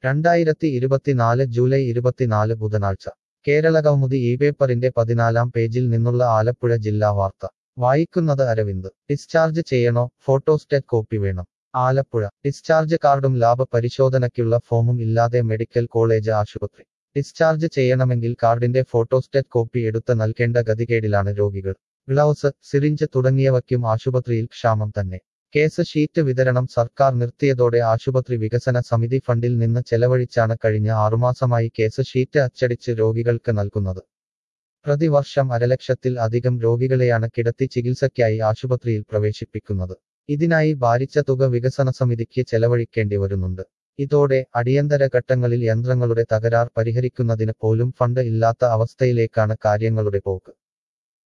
രണ്ടായിരത്തി ഇരുപത്തിനാല് ജൂലൈ ഇരുപത്തിനാല് ബുധനാഴ്ച കേരള കൗമുദി ഈ പേപ്പറിന്റെ പതിനാലാം പേജിൽ നിന്നുള്ള ആലപ്പുഴ ജില്ലാ വാർത്ത വായിക്കുന്നത് അരവിന്ദ് ഡിസ്ചാർജ് ചെയ്യണോ ഫോട്ടോസ്റ്റേറ്റ് കോപ്പി വേണം ആലപ്പുഴ ഡിസ്ചാർജ് കാർഡും ലാഭ പരിശോധനയ്ക്കുള്ള ഫോമും ഇല്ലാതെ മെഡിക്കൽ കോളേജ് ആശുപത്രി ഡിസ്ചാർജ് ചെയ്യണമെങ്കിൽ കാർഡിന്റെ ഫോട്ടോസ്റ്റേറ്റ് കോപ്പി എടുത്ത് നൽകേണ്ട ഗതികേടിലാണ് രോഗികൾ ഗ്ലൗസ് സിറിഞ്ച് തുടങ്ങിയവയ്ക്കും ആശുപത്രിയിൽ ക്ഷാമം തന്നെ കേസ് ഷീറ്റ് വിതരണം സർക്കാർ നിർത്തിയതോടെ ആശുപത്രി വികസന സമിതി ഫണ്ടിൽ നിന്ന് ചെലവഴിച്ചാണ് കഴിഞ്ഞ ആറുമാസമായി കേസ് ഷീറ്റ് അച്ചടിച്ച് രോഗികൾക്ക് നൽകുന്നത് പ്രതിവർഷം അരലക്ഷത്തിൽ അധികം രോഗികളെയാണ് കിടത്തി ചികിത്സയ്ക്കായി ആശുപത്രിയിൽ പ്രവേശിപ്പിക്കുന്നത് ഇതിനായി ഭാരിച്ച തുക വികസന സമിതിക്ക് ചെലവഴിക്കേണ്ടി വരുന്നുണ്ട് ഇതോടെ അടിയന്തര ഘട്ടങ്ങളിൽ യന്ത്രങ്ങളുടെ തകരാർ പരിഹരിക്കുന്നതിന് പോലും ഫണ്ട് ഇല്ലാത്ത അവസ്ഥയിലേക്കാണ് കാര്യങ്ങളുടെ പോക്ക്